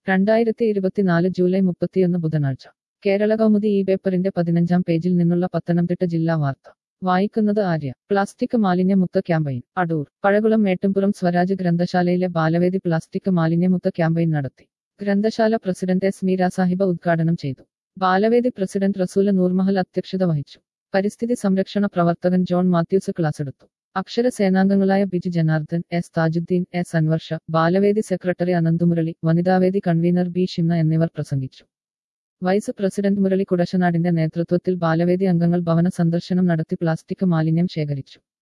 രണ്ടായിരത്തി ഇരുപത്തിനാല് ജൂലൈ മുപ്പത്തിയൊന്ന് ബുധനാഴ്ച കേരള കൗമുദി ഈ പേപ്പറിന്റെ പതിനഞ്ചാം പേജിൽ നിന്നുള്ള പത്തനംതിട്ട ജില്ലാ വാർത്ത വായിക്കുന്നത് ആര്യ പ്ലാസ്റ്റിക് മാലിന്യമുക്ത ക്യാമ്പയിൻ അടൂർ പഴകുളം മേട്ടുംപുറം സ്വരാജ് ഗ്രന്ഥശാലയിലെ ബാലവേദി പ്ലാസ്റ്റിക് മാലിന്യമുക്ത ക്യാമ്പയിൻ നടത്തി ഗ്രന്ഥശാല പ്രസിഡന്റ് എസ് മീര സാഹിബ ഉദ്ഘാടനം ചെയ്തു ബാലവേദി പ്രസിഡന്റ് റസൂല നൂർമഹൽ അധ്യക്ഷത വഹിച്ചു പരിസ്ഥിതി സംരക്ഷണ പ്രവർത്തകൻ ജോൺ മാത്യൂസ് ക്ലാസ് എടുത്തു അക്ഷര സേനാംഗങ്ങളായ ബിജു ജനാർദ്ദൻ എസ് താജുദ്ദീൻ എസ് അൻവർഷ ബാലവേദി സെക്രട്ടറി അനന്തുമുരളി വനിതാവേദി കൺവീനർ ബി ഷിംന എന്നിവർ പ്രസംഗിച്ചു വൈസ് പ്രസിഡന്റ് മുരളി കുടശനാടിന്റെ നേതൃത്വത്തിൽ ബാലവേദി അംഗങ്ങൾ ഭവന സന്ദർശനം നടത്തി പ്ലാസ്റ്റിക് മാലിന്യം ശേഖരിച്ചു